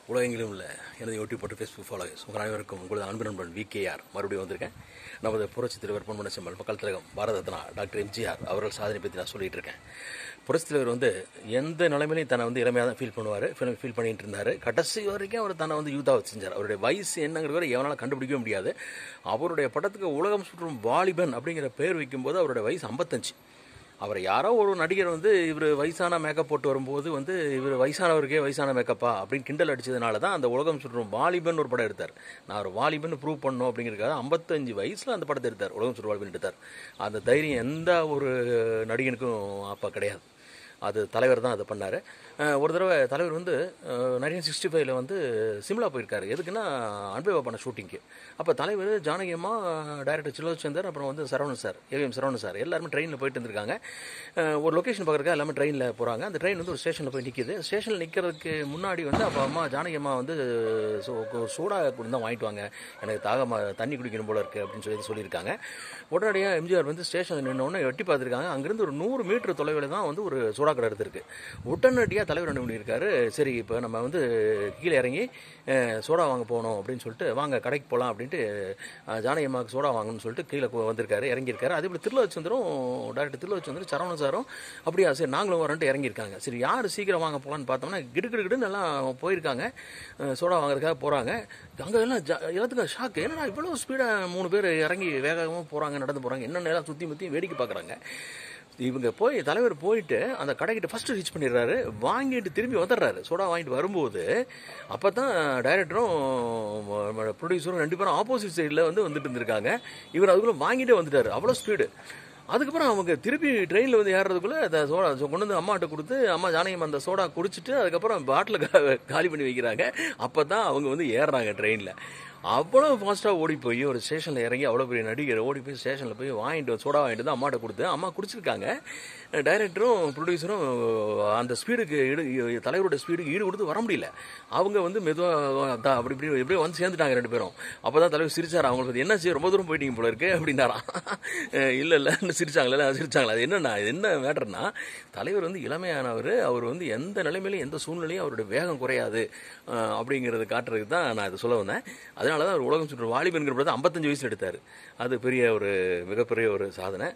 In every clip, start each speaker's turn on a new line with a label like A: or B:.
A: உலகெங்கிலும் உள்ள எனது யூடியூப் போட்டு ஃபேஸ்புக் ஃபாலோவர்ஸ் உங்கள் அனைவருக்கும் உங்களது அன்பு நண்பன் விகேஆர் மறுபடியும் வந்திருக்கேன் நமது புரட்சி தலைவர் பொன்மன செம்மல் மக்கள் திலகம் பாரத ரத்னா டாக்டர் எம்ஜிஆர் அவர்கள் சாதனை பற்றி நான் சொல்லிட்டு இருக்கேன் புரட்சி தலைவர் வந்து எந்த நிலைமையிலையும் தன்னை வந்து இளமையாக தான் ஃபீல் பண்ணுவார் ஃபீல் பண்ணிட்டு இருந்தார் கடைசி வரைக்கும் அவர் தன்னை வந்து யூத்தாக செஞ்சார் அவருடைய வயசு என்னங்கிறது வரை எவனால் கண்டுபிடிக்கவே முடியாது அவருடைய படத்துக்கு உலகம் சுற்றும் வாலிபன் அப்படிங்கிற பேர் வைக்கும்போது அவருடைய வயசு ஐம்பத்தஞ்சு அவரை யாரோ ஒரு நடிகர் வந்து இவர் வயசான மேக்கப் போட்டு வரும்போது வந்து இவர் வயசானவருக்கே வயசான மேக்கப்பா அப்படின்னு கிண்டல் அடிச்சதுனால தான் அந்த உலகம் சுற்றும் வாலிபன் ஒரு படம் எடுத்தார் நான் ஒரு வாலிபன் ப்ரூவ் பண்ணணும் அப்படிங்கிறதுக்காக ஐம்பத்தஞ்சு வயசில் அந்த படத்தை எடுத்தார் உலகம் சுற்றும் வாலிபன் எடுத்தார் அந்த தைரியம் எந்த ஒரு நடிகனுக்கும் அப்போ கிடையாது அது தலைவர் தான் அதை பண்ணார் ஒரு தடவை தலைவர் வந்து நைன்டீன் சிக்ஸ்டி ஃபைவ்ல வந்து சிம்லா போயிருக்காரு எதுக்குன்னா அன்பேவா பண்ண ஷூட்டிங்க்கு அப்போ தலைவர் ஜானகி அம்மா டைரக்டர் சிலோச்சந்தர் அப்புறம் வந்து சரவணன் சார் ஏவிஎம் சரவணன் சார் எல்லாருமே ட்ரெயினில் போயிட்டு இருந்திருக்காங்க அஹ் ஒரு லொக்கேஷன் பார்க்குறக்கா எல்லாமே ட்ரெயினில் போகிறாங்க அந்த ட்ரெயின் வந்து ஒரு ஸ்டேஷனில் போய் நிற்கிது ஸ்டேஷனில் நிற்கிறதுக்கு முன்னாடி வந்து அப்போ அம்மா ஜானகி அம்மா வந்து சோ- ஒரு சூடா கொண்டு தான் வாங்கிட்டு வாங்க எனக்கு தாகமா தண்ணி குடிக்கணும் போல இருக்குது அப்படின்னு சொல்லி சொல்லியிருக்காங்க உடனடியாக எம்ஜிஆர் வந்து ஸ்டேஷனில் நின்னோடனே எட்டி பார்த்துருக்காங்க அங்கேருந்து ஒரு நூறு மீட்டர் தொலைவில் தான் வந்து ஒரு சூடா கடை இருந்திருக்கு உடனடியாக தலைவர் என்ன பண்ணியிருக்காரு சரி இப்போ நம்ம வந்து கீழே இறங்கி அஹ், சோடா வாங்க போகணும் அப்படின்னு சொல்லிட்டு வாங்க கடைக்கு போகலாம் அப்படின்ட்டு அஹ், ஜானகி அம்மாவுக்கு சோடா வாங்கணும்னு சொல்லிட்டு கீழே கொ- வந்திருக்காரு இறங்கியிருக்காரு அதே போல் திருலோச்சந்திரம் டேரக்டர் திருலோச்சந்திரம் சரவணன் சாரும் அப்படியா சரி நாங்களும் வரேன்ட்டு இறங்கியிருக்காங்க சரி யார் சீக்கிரம் வாங்க போகலான்னு பார்த்தோம்னா கிடு கிடு கிடுன்னு எல்லாம் போயிருக்காங்க அஹ், சோடா வாங்குறதுக்காக போகிறாங்க அங்கே எல்லாம் ஜா- எல்லாத்துக்கும் ஷாக்கு என்னடா இவ்வளோ ஸ்பீடாக மூணு பேர் இறங்கி வேகமாக போகிறாங்க நடந்து போகிறாங்க என்னென்ன எல்லாம் சுற்றி முற்றி வேடிக்கை பார்க்குறாங்க இவங்க போய் தலைவர் போயிட்டு அந்த கடைக்கிட்ட ஃபர்ஸ்ட் ரீச் பண்ணிடுறாரு வாங்கிட்டு திரும்பி வந்துடுறாரு சோடா வாங்கிட்டு வரும்போது அப்போ தான் டைரக்டரும் ப்ரொடியூசரும் ரெண்டு பேரும் ஆப்போசிட் சைடில் வந்து வந்துட்டு இருந்திருக்காங்க இவர் அதுக்குள்ளே வாங்கிட்டே வந்துட்டாரு அவ்வளோ ஸ்பீடு அதுக்கப்புறம் அவங்க திருப்பி ட்ரெயினில் வந்து ஏறுறதுக்குள்ளே அந்த சோடா சொ- கொண்டு வந்து அம்மாட்ட கொடுத்து அம்மா ஜானகம் அந்த சோடா குடிச்சிட்டு அதுக்கப்புறம் பாட்டில் காலி பண்ணி வைக்கிறாங்க அப்போ தான் அவங்க வந்து ஏறுறாங்க ட்ரெயினில் அவ்வளோ ஃபாஸ்ட்டாக ஓடி போய் ஒரு ஸ்டேஷனில் இறங்கி அவ்வளோ பெரிய நடிகர் ஓடி போய் ஸ்டேஷனில் போய் வாங்கிட்டு வந்து சோடா வாங்கிட்டு வந்து அம்மாட்ட கொடுத்து அம்மா குடிச்சிருக்காங்க டைரக்டரும் ப்ரொடியூசரும் அந்த ஸ்பீடுக்கு ஈடு தலைவரோட ஸ்பீடுக்கு ஈடு கொடுத்து வர முடியல அவங்க வந்து மெதுவாக அப்படி இப்படி எப்படியோ வந்து சேர்ந்துட்டாங்க ரெண்டு பேரும் அப்போ தான் தலைவர் சிரிச்சார் அவங்களுக்கு வந்து, என்ன செய்ய ரொம்ப தூரம் போயிட்டீங்க போல இருக்கு அப்படின்னாராம் இல்லை இல்லை சிரிச்சாங்களே சிரிச்சாங்களா அது என்னன்னா இது என்ன மேட்டர்னா தலைவர் வந்து இளமையானவர் அவர் வந்து எந்த நிலைமையிலும் எந்த சூழ்நிலையும் அவருடைய வேகம் குறையாது அஹ், அப்படிங்கிறது காட்டுறதுக்கு தான் நான் இதை சொல்ல வந்தேன் அதனால தான் அவர் உலகம் சுற்று வாலிபன்கிற படத்தை ஐம்பத்தஞ்சு வயசுல எடுத்தார் அது பெரிய ஒரு மிகப்பெரிய ஒரு சாதனை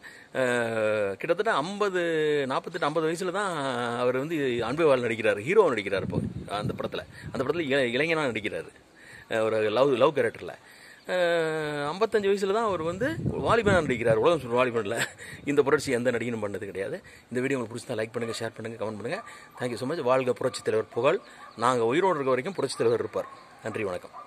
A: அஹ், கிட்டத்தட்ட ஐம்பது நாற்பத்தெட்டு ஐம்பது வயசுல தான் அவர் வந்து அன்பேவால் நடிக்கிறார் ஹீரோ நடிக்கிறார் இப்போ அந்த படத்தில் அந்த படத்தில் இள இளைஞனாக நடிக்கிறார் அஹ், ஒரு லவ் லவ் கேரக்டரில் ஐம்பத்தஞ்சு வயசுல தான் அவர் வந்து வாலிபனாக நடிக்கிறார் உலகம் சுற்று வாலிபனில் இந்த புரட்சி எந்த நடிகனும் பண்ணது கிடையாது இந்த வீடியோ உங்களுக்கு பிடிச்சா லைக் பண்ணுங்கள் ஷேர் பண்ணுங்கள் கமெண்ட் பண்ணுங்கள் தேங்க்யூ ஸோ மச் வாழ்க புரட்சி தலைவர் புகழ் நாங்கள் உயிரோடு இருக்க வரைக்கும் புரட்சி தலைவர் இருப்பார் நன்றி வணக்கம்